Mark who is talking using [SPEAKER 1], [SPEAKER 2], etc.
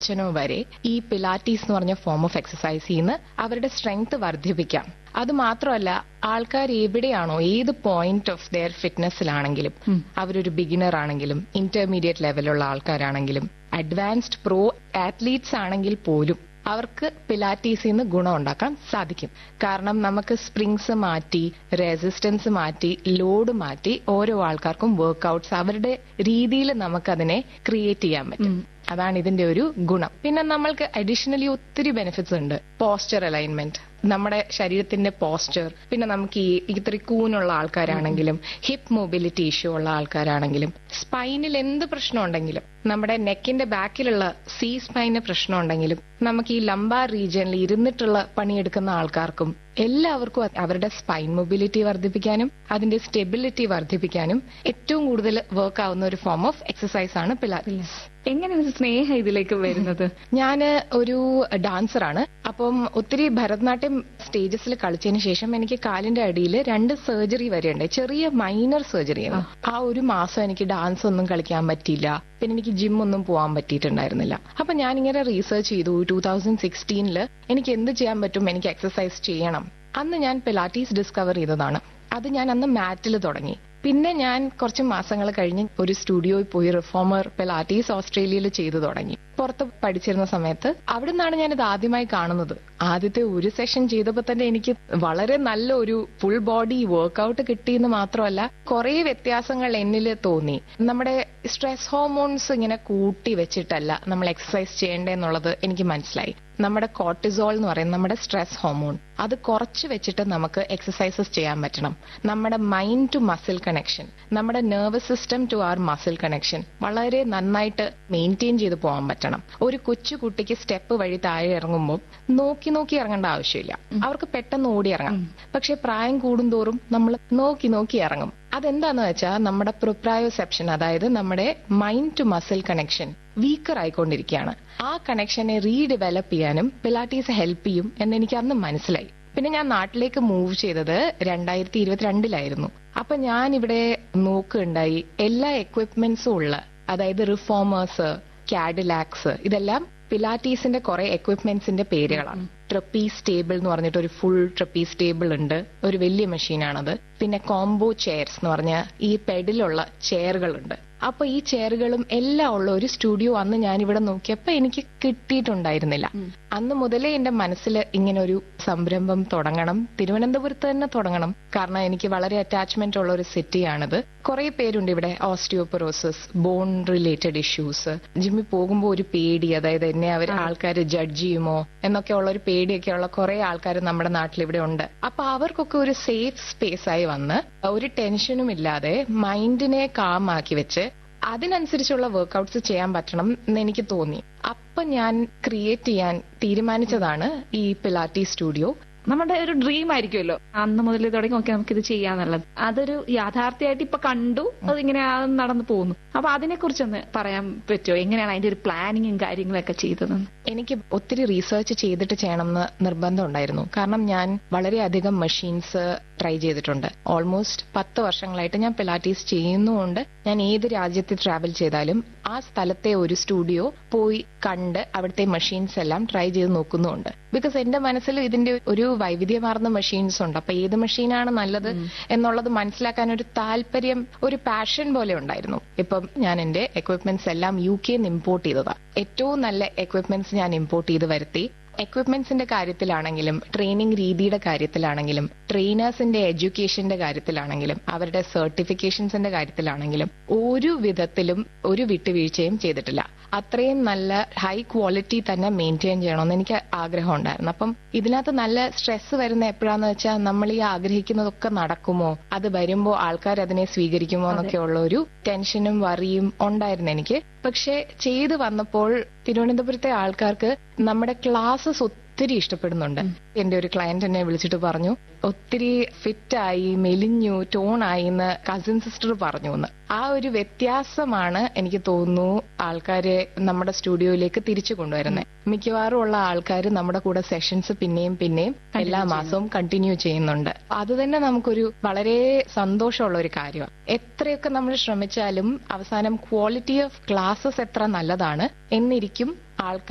[SPEAKER 1] അച്ഛനോ വരെ ഈ പിലാറ്റീസ് എന്ന് പറഞ്ഞ ഫോം ഓഫ് എക്സസൈസിൽ നിന്ന് അവരുടെ സ്ട്രെങ്ത് വർദ്ധിപ്പിക്കാം അത് മാത്രമല്ല ആൾക്കാർ എവിടെയാണോ ഏത് പോയിന്റ് ഓഫ് ദെയർ ഫിറ്റ്നസ്സിലാണെങ്കിലും അവരൊരു ബിഗിനർ ആണെങ്കിലും ഇന്റർമീഡിയറ്റ് ലെവലുള്ള ആൾക്കാരാണെങ്കിലും അഡ്വാൻസ്ഡ് പ്രോ ആത്ലീറ്റ്സ് ആണെങ്കിൽ പോലും അവർക്ക് പിലാറ്റീസിൽ നിന്ന് ഗുണം ഉണ്ടാക്കാൻ സാധിക്കും കാരണം നമുക്ക് സ്പ്രിങ്സ് മാറ്റി റെസിസ്റ്റൻസ് മാറ്റി ലോഡ് മാറ്റി ഓരോ ആൾക്കാർക്കും വർക്ക്ഔട്ട്സ് അവരുടെ രീതിയിൽ നമുക്കതിനെ ക്രിയേറ്റ് ചെയ്യാൻ പറ്റും അതാണ് ഇതിന്റെ ഒരു ഗുണം പിന്നെ നമ്മൾക്ക് അഡീഷണലി ഒത്തിരി ബെനിഫിറ്റ്സ് ഉണ്ട് പോസ്ചർ അലൈൻമെന്റ് നമ്മുടെ ശരീരത്തിന്റെ പോസ്ചർ പിന്നെ നമുക്ക് ഈ ഇത്തിരി കൂനുള്ള ആൾക്കാരാണെങ്കിലും ഹിപ്പ് മൊബിലിറ്റി ഇഷ്യൂ ഉള്ള ആൾക്കാരാണെങ്കിലും സ്പൈനിൽ എന്ത് പ്രശ്നം ഉണ്ടെങ്കിലും നമ്മുടെ നെക്കിന്റെ ബാക്കിലുള്ള സി സ്പൈന് പ്രശ്നം ഉണ്ടെങ്കിലും നമുക്ക് ഈ ലംബാർ റീജിയനിൽ ഇരുന്നിട്ടുള്ള പണിയെടുക്കുന്ന ആൾക്കാർക്കും എല്ലാവർക്കും അവരുടെ സ്പൈൻ മൊബിലിറ്റി വർദ്ധിപ്പിക്കാനും അതിന്റെ സ്റ്റെബിലിറ്റി വർദ്ധിപ്പിക്കാനും ഏറ്റവും കൂടുതൽ വർക്ക് ആവുന്ന ഒരു ഫോം ഓഫ് എക്സസൈസ് ആണ് പിലാറ്റിസ്
[SPEAKER 2] എങ്ങനെയാണ് സ്നേഹ ഇതിലേക്ക് വരുന്നത്
[SPEAKER 1] ഞാന് ഒരു ഡാൻസറാണ് അപ്പം ഒത്തിരി ഭരതനാട്യം സ്റ്റേജസിൽ കളിച്ചതിന് ശേഷം എനിക്ക് കാലിന്റെ അടിയിൽ രണ്ട് സർജറി വരെയുണ്ട് ചെറിയ മൈനർ സർജറിയാണ് ആ ഒരു മാസം എനിക്ക് ഡാൻസ് ഒന്നും കളിക്കാൻ പറ്റിയില്ല പിന്നെ എനിക്ക് ജിം ഒന്നും പോകാൻ പറ്റിയിട്ടുണ്ടായിരുന്നില്ല അപ്പൊ ഞാൻ ഇങ്ങനെ റീസർച്ച് ചെയ്തു ടൂ തൗസൻഡ് സിക്സ്റ്റീനില് എനിക്ക് എന്ത് ചെയ്യാൻ പറ്റും എനിക്ക് എക്സസൈസ് ചെയ്യണം അന്ന് ഞാൻ പിലാറ്റീസ് ഡിസ്കവർ ചെയ്തതാണ് അത് ഞാൻ അന്ന് മാറ്റിൽ തുടങ്ങി പിന്നെ ഞാൻ കുറച്ച് മാസങ്ങൾ കഴിഞ്ഞ് ഒരു സ്റ്റുഡിയോയിൽ പോയി റിഫോമർ പിലാറ്റീസ് ഓസ്ട്രേലിയയിൽ ചെയ്തു തുടങ്ങി പുറത്ത് പഠിച്ചിരുന്ന സമയത്ത് അവിടെ നിന്നാണ് ഞാൻ ഇത് ആദ്യമായി കാണുന്നത് ആദ്യത്തെ ഒരു സെഷൻ ചെയ്തപ്പോൾ തന്നെ എനിക്ക് വളരെ നല്ല ഒരു ഫുൾ ബോഡി വർക്ക്ഔട്ട് കിട്ടിയെന്ന് മാത്രമല്ല കുറെ വ്യത്യാസങ്ങൾ എന്നിൽ തോന്നി നമ്മുടെ സ്ട്രെസ് ഹോർമോൺസ് ഇങ്ങനെ കൂട്ടി വെച്ചിട്ടല്ല നമ്മൾ എക്സസൈസ് ചെയ്യേണ്ടതെന്നുള്ളത് എനിക്ക് മനസ്സിലായി നമ്മുടെ കോർട്ടിസോൾ എന്ന് പറയുന്ന നമ്മുടെ സ്ട്രെസ് ഹോർമോൺ അത് കുറച്ച് വെച്ചിട്ട് നമുക്ക് എക്സസൈസസ് ചെയ്യാൻ പറ്റണം നമ്മുടെ മൈൻഡ് ടു മസിൽ കണക്ഷൻ നമ്മുടെ nervous system to our muscle connection വളരെ നന്നായിട്ട് മെയിൻറ്റെയിൻ ചെയ്ത് പോകാൻ പറ്റണം ഒരു കൊച്ചു കുട്ടിക്ക് സ്റ്റെപ്പ് വഴി താഴെ ഇറങ്ങുമ്പോൾ നോക്കി നോക്കി ഇറങ്ങേണ്ട ആവശ്യമില്ല അവർക്ക് പെട്ടെന്ന് ഓടി ഇറങ്ങാം പക്ഷെ പ്രായം കൂടുന്തോറും നമ്മൾ നോക്കി നോക്കി ഇറങ്ങും അതെന്താന്ന് വെച്ചാൽ നമ്മുടെ പ്രൊപ്രായോസെപ്ഷൻ അതായത് നമ്മുടെ mind to muscle connection weaker ആയിക്കൊണ്ടിരിക്കുകയാണ് ആ കണക്ഷനെ റീഡെവലപ്പ് ചെയ്യാനും പിലാറ്റീസ് ഹെൽപ്പ് ചെയ്യും എന്ന് എനിക്ക് അന്ന് മനസ്സിലായി പിന്നെ ഞാൻ നാട്ടിലേക്ക് മൂവ് ചെയ്തത് രണ്ടായിരത്തി ഇരുപത്തിരണ്ടിലായിരുന്നു അപ്പൊ ഞാൻ ഇവിടെ നോക്കുകയുണ്ടായി എല്ലാ എക്വിപ്മെന്റ്സും ഉള്ള അതായത് റിഫോമേഴ്സ് കാഡിലാക്സ് ഇതെല്ലാം പിലാറ്റീസിന്റെ കുറെ എക്വിപ്മെന്റ്സിന്റെ പേരുകളാണ് ട്രപ്പീസ് ടേബിൾ എന്ന് പറഞ്ഞിട്ട് ഒരു ഫുൾ ട്രപ്പീസ് ടേബിൾ ഉണ്ട് ഒരു വലിയ മെഷീനാണത് പിന്നെ കോംബോ ചെയർസ് എന്ന് പറഞ്ഞ ഈ പെഡിലുള്ള ചെയറുകളുണ്ട് അപ്പൊ ഈ ചെയറുകളും എല്ലാം ഉള്ള ഒരു സ്റ്റുഡിയോ അന്ന് ഞാൻ ഇവിടെ നോക്കിയപ്പോ എനിക്ക് കിട്ടിയിട്ടുണ്ടായിരുന്നില്ല അന്ന് മുതലേ എന്റെ മനസ്സിൽ ഇങ്ങനെ ഒരു സംരംഭം തുടങ്ങണം തിരുവനന്തപുരത്ത് തന്നെ തുടങ്ങണം കാരണം എനിക്ക് വളരെ അറ്റാച്ച്മെന്റ് ഉള്ള ഒരു സിറ്റിയാണിത് കുറെ പേരുണ്ട് ഇവിടെ ഓസ്റ്റിയോപൊറോസിസ് ബോൺ റിലേറ്റഡ് ഇഷ്യൂസ് ജിമ്മിൽ പോകുമ്പോൾ ഒരു പേടി അതായത് എന്നെ അവർ ആൾക്കാർ ജഡ്ജ് ചെയ്യുമോ എന്നൊക്കെ ഉള്ള ഒരു പേടിയൊക്കെ ഉള്ള കുറെ ആൾക്കാർ നമ്മുടെ നാട്ടിൽ ഇവിടെ ഉണ്ട് അപ്പൊ അവർക്കൊക്കെ ഒരു സേഫ് സ്പേസ് ആയി വന്ന് ഒരു ടെൻഷനും ഇല്ലാതെ മൈൻഡിനെ കാമാക്കി വെച്ച് അതിനനുസരിച്ചുള്ള വർക്ക്ഔട്ട്സ് ചെയ്യാൻ പറ്റണം എന്ന് എനിക്ക് തോന്നി അപ്പൊ ഞാൻ ക്രിയേറ്റ് ചെയ്യാൻ തീരുമാനിച്ചതാണ് ഈ പിലാറ്റി സ്റ്റുഡിയോ
[SPEAKER 2] നമ്മുടെ ഒരു ഡ്രീം ആയിരിക്കുമല്ലോ അന്ന് മുതൽ തുടങ്ങി നോക്കി നമുക്ക് ഇത് ചെയ്യാന്നുള്ളത് അതൊരു യാഥാർത്ഥ്യമായിട്ട് ഇപ്പൊ കണ്ടു അതിങ്ങനെ ആ നടന്നു പോകുന്നു അപ്പൊ അതിനെ കുറിച്ചൊന്ന് പറയാൻ പറ്റുമോ എങ്ങനെയാണ് അതിന്റെ ഒരു പ്ലാനിങ്ങും കാര്യങ്ങളൊക്കെ ചെയ്തതെന്ന്
[SPEAKER 1] എനിക്ക് ഒത്തിരി റീസെർച്ച് ചെയ്തിട്ട് ചെയ്യണമെന്ന് നിർബന്ധം ഉണ്ടായിരുന്നു കാരണം ഞാൻ വളരെയധികം മെഷീൻസ് ട്രൈ ചെയ്തിട്ടുണ്ട് ഓൾമോസ്റ്റ് പത്ത് വർഷങ്ങളായിട്ട് ഞാൻ പിലാറ്റീസ് ചെയ്യുന്നുമുണ്ട് ഞാൻ ഏത് രാജ്യത്ത് ട്രാവൽ ചെയ്താലും ആ സ്ഥലത്തെ ഒരു സ്റ്റുഡിയോ പോയി കണ്ട് അവിടുത്തെ മെഷീൻസ് എല്ലാം ട്രൈ ചെയ്ത് നോക്കുന്നുമുണ്ട് ബിക്കോസ് എന്റെ മനസ്സിൽ ഇതിന്റെ ഒരു വൈവിധ്യമാർന്ന മെഷീൻസ് ഉണ്ട് അപ്പൊ ഏത് മെഷീനാണ് നല്ലത് എന്നുള്ളത് മനസ്സിലാക്കാൻ ഒരു താല്പര്യം ഒരു പാഷൻ പോലെ ഉണ്ടായിരുന്നു ഇപ്പം ഞാൻ എന്റെ എക്വിപ്മെന്റ്സ് എല്ലാം യു കെന്ന് ഇമ്പോർട്ട് ചെയ്തതാ ഏറ്റവും നല്ല എക്വിപ്മെന്റ്സ് ഞാൻ ഇമ്പോർട്ട് ചെയ്ത് വരുത്തി എക്വിപ്മെന്റ്സിന്റെ കാര്യത്തിലാണെങ്കിലും ട്രെയിനിങ് രീതിയുടെ കാര്യത്തിലാണെങ്കിലും ട്രെയിനേഴ്സിന്റെ എഡ്യൂക്കേഷന്റെ കാര്യത്തിലാണെങ്കിലും അവരുടെ സർട്ടിഫിക്കേഷൻസിന്റെ കാര്യത്തിലാണെങ്കിലും ഒരു വിധത്തിലും ഒരു വിട്ടുവീഴ്ചയും ചെയ്തിട്ടില്ല അത്രയും നല്ല ഹൈ ക്വാളിറ്റി തന്നെ മെയിൻറ്റെയിൻ ചെയ്യണമെന്ന് എനിക്ക് ആഗ്രഹം ഉണ്ടായിരുന്നു അപ്പം ഇതിനകത്ത് നല്ല സ്ട്രെസ് വരുന്ന എപ്പോഴാന്ന് വെച്ചാൽ നമ്മൾ ഈ ആഗ്രഹിക്കുന്നതൊക്കെ നടക്കുമോ അത് വരുമ്പോൾ ആൾക്കാർ അതിനെ സ്വീകരിക്കുമോ എന്നൊക്കെ ഉള്ള ഒരു ടെൻഷനും വറിയും ഉണ്ടായിരുന്നു എനിക്ക് പക്ഷെ ചെയ്തു വന്നപ്പോൾ തിരുവനന്തപുരത്തെ ആൾക്കാർക്ക് നമ്മുടെ ക്ലാസ്സസ് ഒത്തിരി ഇഷ്ടപ്പെടുന്നുണ്ട് എന്റെ ഒരു ക്ലയന്റ് എന്നെ വിളിച്ചിട്ട് പറഞ്ഞു ഒത്തിരി ഫിറ്റായി മെലിഞ്ഞു ടോണായി എന്ന് കസിൻ സിസ്റ്റർ പറഞ്ഞു എന്ന് ആ ഒരു വ്യത്യാസമാണ് എനിക്ക് തോന്നുന്നു ആൾക്കാരെ നമ്മുടെ സ്റ്റുഡിയോയിലേക്ക് തിരിച്ചു കൊണ്ടുവരുന്നത് മിക്കവാറും ഉള്ള ആൾക്കാർ നമ്മുടെ കൂടെ സെഷൻസ് പിന്നെയും പിന്നെയും എല്ലാ മാസവും കണ്ടിന്യൂ ചെയ്യുന്നുണ്ട് അത് തന്നെ നമുക്കൊരു വളരെ സന്തോഷമുള്ള ഒരു കാര്യമാണ് എത്രയൊക്കെ നമ്മൾ ശ്രമിച്ചാലും അവസാനം ക്വാളിറ്റി ഓഫ് ക്ലാസ്സസ് എത്ര നല്ലതാണ് എന്നിരിക്കും ആൾക്കാർ